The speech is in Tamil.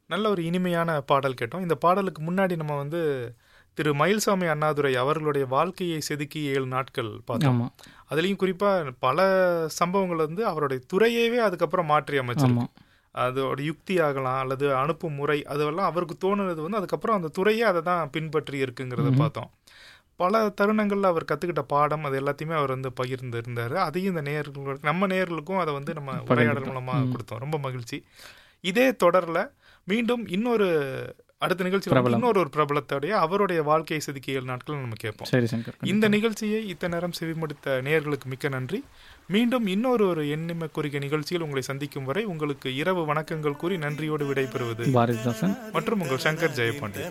நல்ல ஒரு இனிமையான பாடல் கேட்டோம் இந்த பாடலுக்கு முன்னாடி நம்ம வந்து திரு மயில்சாமி அண்ணாதுரை அவர்களுடைய வாழ்க்கையை செதுக்கி ஏழு நாட்கள் பார்த்தோம் ஆமாம் அதுலேயும் குறிப்பாக பல சம்பவங்கள் வந்து அவருடைய துறையவே அதுக்கப்புறம் மாற்றி அமைச்சிருக்கு ஆமாம் அதோட யுக்தி ஆகலாம் அல்லது அனுப்பும் முறை அதெல்லாம் அவருக்கு தோணுனது வந்து அதுக்கப்புறம் அந்த துறையே அதை தான் பின்பற்றி இருக்குங்கிறத பார்த்தோம் பல தருணங்களில் அவர் கற்றுக்கிட்ட பாடம் அது எல்லாத்தையுமே அவர் வந்து பகிர்ந்து இருந்தார் அதையும் இந்த நேயர்களுக்கு நம்ம நேயர்களுக்கும் அதை வந்து நம்ம உரையாடல் மூலமாக கொடுத்தோம் ரொம்ப மகிழ்ச்சி இதே தொடரில் மீண்டும் இன்னொரு அடுத்த நிகழ்ச்சி வந்து இன்னொரு ஒரு பிரபலத்தோடைய அவருடைய வாழ்க்கையை செதுக்கிய ஏழு நாட்கள் நம்ம கேட்போம் சரி சங்கர் இந்த நிகழ்ச்சியை இத்தனை நேரம் செவிமடுத்த நேயர்களுக்கு மிக்க நன்றி மீண்டும் இன்னொரு ஒரு எண்ணிம குறிக்க நிகழ்ச்சியில் உங்களை சந்திக்கும் வரை உங்களுக்கு இரவு வணக்கங்கள் கூறி நன்றியோடு விடைபெறுவது பாரதிதாசன் மற்றும் உங்கள் சங்கர் ஜெயபாண்டியன்